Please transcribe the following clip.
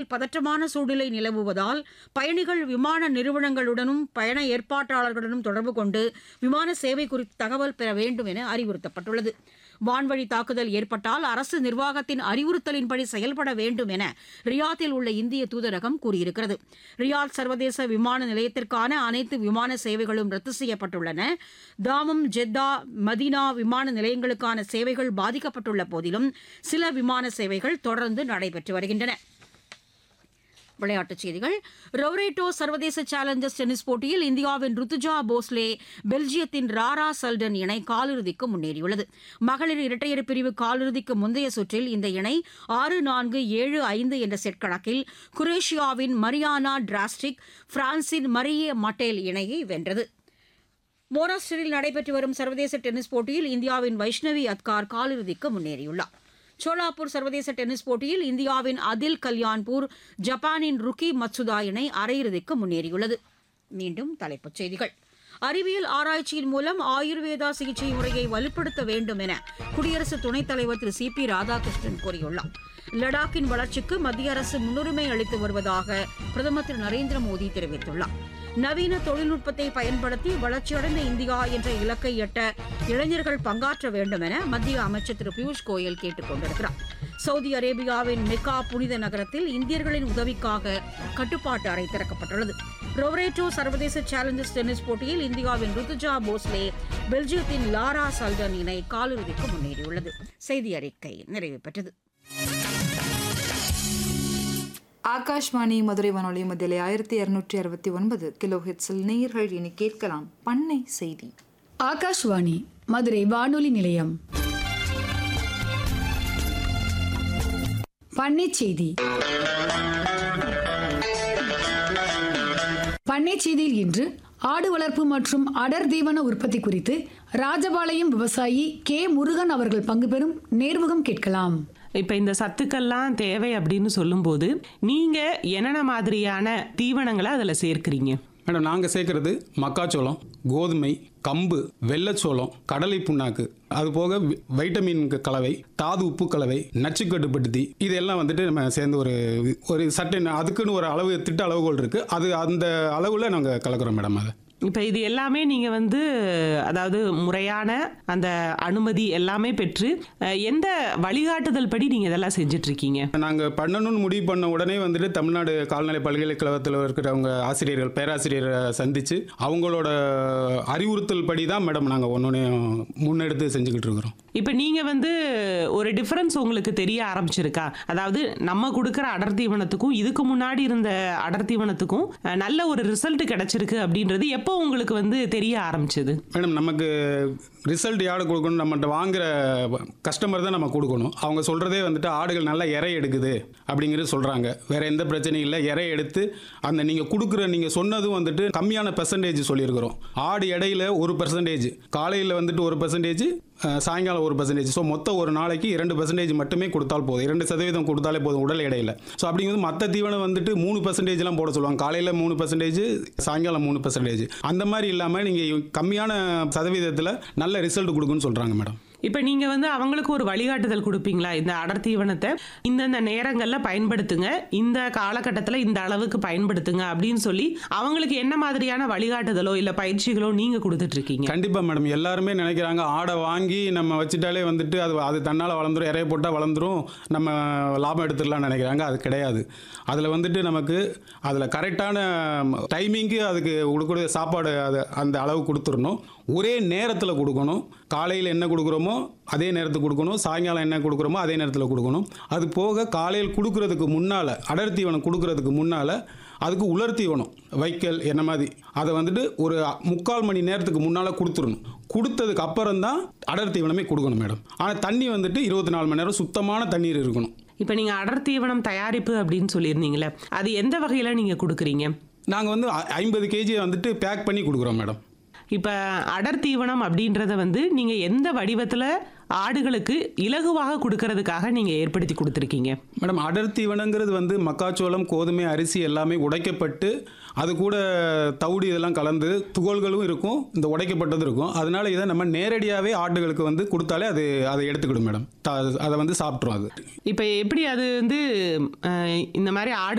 பதற்றமான சூழ்நிலை நிலவுவதால் பயணிகள் விமான நிறுவனங்களுடனும் பயண ஏற்பாட்டாளர்களுடனும் தொடர்பு கொண்டு விமான சேவை குறித்து தகவல் பெற வேண்டும் என அறிவுறுத்தப்பட்டுள்ளது வான்வழி தாக்குதல் ஏற்பட்டால் அரசு நிர்வாகத்தின் அறிவுறுத்தலின்படி செயல்பட வேண்டும் என ரியாத்தில் உள்ள இந்திய தூதரகம் கூறியிருக்கிறது ரியாத் சர்வதேச விமான நிலையத்திற்கான அனைத்து விமான சேவைகளும் ரத்து செய்யப்பட்டுள்ளன தாமம் ஜெத்தா மதீனா விமான நிலையங்களுக்கான சேவைகள் பாதிக்கப்பட்டுள்ள போதிலும் சில விமான சேவைகள் தொடர்ந்து நடைபெற்று வருகின்றன விளையாட்டுச் செய்திகள் ரொவரேட்டோ சர்வதேச சேலஞ்சர்ஸ் டென்னிஸ் போட்டியில் இந்தியாவின் ருத்துஜா போஸ்லே பெல்ஜியத்தின் ராரா சல்டன் இணை காலிறுதிக்கு முன்னேறியுள்ளது மகளிர் இரட்டையர் பிரிவு காலிறுதிக்கு முந்தைய சுற்றில் இந்த இணை ஆறு நான்கு ஏழு ஐந்து என்ற செட் கணக்கில் குரேஷியாவின் மரியானா டிராஸ்டிக் பிரான்சின் மரியே மட்டேல் இணையை வென்றது மோராஸ்டரில் நடைபெற்று வரும் சர்வதேச டென்னிஸ் போட்டியில் இந்தியாவின் வைஷ்ணவி அத்கார் காலிறுதிக்கு முன்னேறியுள்ளார் சோலாப்பூர் சர்வதேச டென்னிஸ் போட்டியில் இந்தியாவின் அதில் கல்யாண்பூர் ஜப்பானின் ருக்கி மத்சுதா இணை அரையிறுதிக்கு முன்னேறியுள்ளது மீண்டும் தலைப்புச் செய்திகள் அறிவியல் ஆராய்ச்சியின் மூலம் ஆயுர்வேதா சிகிச்சை முறையை வலுப்படுத்த வேண்டும் என குடியரசு துணைத் தலைவர் திரு சி பி ராதாகிருஷ்ணன் கூறியுள்ளார் லடாக்கின் வளர்ச்சிக்கு மத்திய அரசு முன்னுரிமை அளித்து வருவதாக பிரதமர் திரு நரேந்திர மோடி தெரிவித்துள்ளார் நவீன தொழில்நுட்பத்தை பயன்படுத்தி வளர்ச்சியடைந்த இந்தியா என்ற இலக்கை எட்ட இளைஞர்கள் பங்காற்ற வேண்டும் என மத்திய அமைச்சர் திரு பியூஷ் கோயல் கேட்டுக் கொண்டிருக்கிறார் சவுதி அரேபியாவின் மெக்கா புனித நகரத்தில் இந்தியர்களின் உதவிக்காக கட்டுப்பாட்டு அறை திறக்கப்பட்டுள்ளது ரொவரேட்டோ சர்வதேச சேலஞ்சர்ஸ் டென்னிஸ் போட்டியில் இந்தியாவின் ருத்துஜா போஸ்லே பெல்ஜியத்தின் லாரா சல்டன் இணை காலிறுதிக்கு முன்னேறியுள்ளது செய்தி அறிக்கை நிறைவு பெற்றது ஆகாஷ்வாணி மதுரை வானொலி மத்தியிலே ஆயிரத்தி இருநூற்றி அறுபத்தி ஒன்பது கிலோ ஹெட்ஸில் நேயர்கள் இனி கேட்கலாம் பண்ணை செய்தி ஆகாஷ்வாணி மதுரை வானொலி நிலையம் பண்ணைச் செய்தி பண்ணைச் செய்தியில் இன்று ஆடு வளர்ப்பு மற்றும் அடர் தீவன உற்பத்தி குறித்து ராஜபாளையம் விவசாயி கே முருகன் அவர்கள் பங்கு பெறும் நேர்முகம் கேட்கலாம் இப்போ இந்த சத்துக்கள்லாம் தேவை அப்படின்னு சொல்லும்போது நீங்க என்னென்ன மாதிரியான தீவனங்களை அதில் சேர்க்கிறீங்க மேடம் நாங்கள் சேர்க்கறது மக்காச்சோளம் கோதுமை கம்பு வெள்ளைச்சோளம் கடலை புண்ணாக்கு அது போக வி- வைட்டமின் க- கலவை தாது உப்பு கலவை நச்சு கட்டுப்படுத்தி இதெல்லாம் வந்துட்டு நம்ம சேர்ந்து ஒரு ஒரு சட்டன் அதுக்குன்னு ஒரு அளவு திட்ட அளவுகோல் இருக்குது அது அந்த அளவில் நாங்கள் கலக்குறோம் மேடம் அதை இப்போ இது எல்லாமே நீங்கள் வந்து அதாவது முறையான அந்த அனுமதி எல்லாமே பெற்று அஹ், எந்த வழிகாட்டுதல் படி நீங்கள் இதெல்லாம் செஞ்சுட்டு இருக்கீங்க நாங்கள் பண்ணணும்னு முடிவு பண்ண உடனே வந்துட்டு தமிழ்நாடு கால்நடை பல்கலைக்கழகத்தில் இருக்கிறவங்க ஆசிரியர்கள் பேராசிரியரை சந்தித்து அவங்களோட அறிவுறுத்தல் படி தான் மேடம் நாங்கள் ஒன்று முன்னெடுத்து செஞ்சுக்கிட்டு இருக்கிறோம் இப்போ நீங்கள் வந்து ஒரு டிஃப்ரென்ஸ் உங்களுக்கு தெரிய ஆரம்பிச்சிருக்கா அதாவது நம்ம கொடுக்குற அடர் தீவனத்துக்கும் இதுக்கு முன்னாடி இருந்த அடர் தீவனத்துக்கும் அஹ், நல்ல ஒரு ரிசல்ட் கிடைச்சிருக்கு அப்படின்றது எப்போ உங்களுக்கு வந்து தெரிய ஆரம்பிச்சது மேடம் நமக்கு ரிசல்ட் யார் கொடுக்கணும் நம்மகிட்ட வாங்குற கஸ்டமர் தான் நம்ம கொடுக்கணும் அவங்க சொல்கிறதே வந்துட்டு ஆடுகள் நல்லா இறை எடுக்குது அப்படிங்கிறது சொல்கிறாங்க வேற எந்த பிரச்சனையும் இல்லை இறை எடுத்து அந்த நீங்கள் கொடுக்குற நீங்கள் சொன்னதும் வந்துட்டு கம்மியான பெர்சன்டேஜ் சொல்லியிருக்கிறோம் ஆடு இடையில ஒரு பெர்சன்டேஜ் காலையில் வந்துட்டு ஒரு பெர்சன்டேஜ் சாயங்காலம் ஒரு பெர்சன்டேஜ் ஸோ மொத்தம் ஒரு நாளைக்கு இரண்டு பெர்சன்டேஜ் மட்டுமே கொடுத்தால் போதும் இரண்டு சதவீதம் கொடுத்தாலே போதும் உடல் எடையில் ஸோ அப்படிங்கும்போது மற்ற தீவனம் வந்துட்டு மூணு பெர்சன்டேஜ்லாம் போட சொல்லுவாங்க காலையில் மூணு பெர்சன்டேஜ் சாயங்காலம் மூணு பெர்சன்டேஜ் அந்த மாதிரி இல்லாமல் நீங்கள் கம்மியான சதவீதத்தில் நல்ல ரிசல்ட் கொடுக்குன்னு சொல்கிறாங்க மேடம் இப்போ நீங்க வந்து அவங்களுக்கு ஒரு வழிகாட்டுதல் கொடுப்பீங்களா இந்த அடர் தீவனத்தை இந்தந்த நேரங்களில் பயன்படுத்துங்க இந்த காலகட்டத்தில் இந்த அளவுக்கு பயன்படுத்துங்க அப்படின்னு சொல்லி அவங்களுக்கு என்ன மாதிரியான வழிகாட்டுதலோ இல்லை பயிற்சிகளோ நீங்க கொடுத்துட்டு இருக்கீங்க கண்டிப்பாக மேடம் எல்லாருமே நினைக்கிறாங்க ஆடை வாங்கி நம்ம வச்சுட்டாலே வந்துட்டு அது அது தன்னால் வளர்ந்துரும் இறைய போட்டால் வளர்ந்துரும் நம்ம லாபம் எடுத்துடலாம்னு நினைக்கிறாங்க அது கிடையாது அதில் வந்துட்டு நமக்கு அதில் கரெக்டான டைமிங்க்கு அதுக்கு கொடுக்கக்கூடிய சாப்பாடு அது அந்த அளவு கொடுத்துடணும் ஒரே நேரத்தில் கொடுக்கணும் காலையில் என்ன கொடுக்குறோமோ அதே நேரத்துக்கு கொடுக்கணும் சாயங்காலம் என்ன கொடுக்குறோமோ அதே நேரத்தில் கொடுக்கணும் அது போக காலையில் கொடுக்கறதுக்கு முன்னால் அடர் தீவனம் கொடுக்கறதுக்கு முன்னால் அதுக்கு உலர் தீவனம் வைக்கல் என்ன மாதிரி அதை வந்துட்டு ஒரு முக்கால் மணி நேரத்துக்கு முன்னால் கொடுத்துடணும் கொடுத்ததுக்கு அப்புறம் தான் அடர் தீவனமே கொடுக்கணும் மேடம் ஆனால் தண்ணி வந்துட்டு இருபத்தி நாலு மணி நேரம் சுத்தமான தண்ணீர் இருக்கணும் இப்போ நீங்க அடர் தீவனம் தயாரிப்பு அப்படின்னு சொல்லியிருந்தீங்களே அது எந்த வகையில நீங்க கொடுக்குறீங்க நாங்கள் வந்து ஐ- ஐம்பது கேஜி வந்துட்டு பேக் பண்ணி கொடுக்குறோம் மேடம் இப்போ அடர் தீவனம் அப்படின்றத வந்து நீங்க எந்த வடிவத்துல ஆடுகளுக்கு இலகுவாக கொடுக்கறதுக்காக நீங்க ஏற்படுத்தி கொடுத்துருக்கீங்க மேடம் அடர் தீவனங்கிறது வந்து மக்காச்சோளம் கோதுமை அரிசி எல்லாமே உடைக்கப்பட்டு அது கூட தவிடு இதெல்லாம் கலந்து துகள்களும் இருக்கும் இந்த உடைக்கப்பட்டதும் இருக்கும் அதனால இதை நம்ம நேரடியாகவே ஆடுகளுக்கு வந்து கொடுத்தாலே அது அதை எடுத்துக்கிடும் மேடம் த- அதை வந்து சாப்பிட்ரும் அது இப்போ எப்படி அது வந்து அஹ், இந்த மாதிரி ஆடு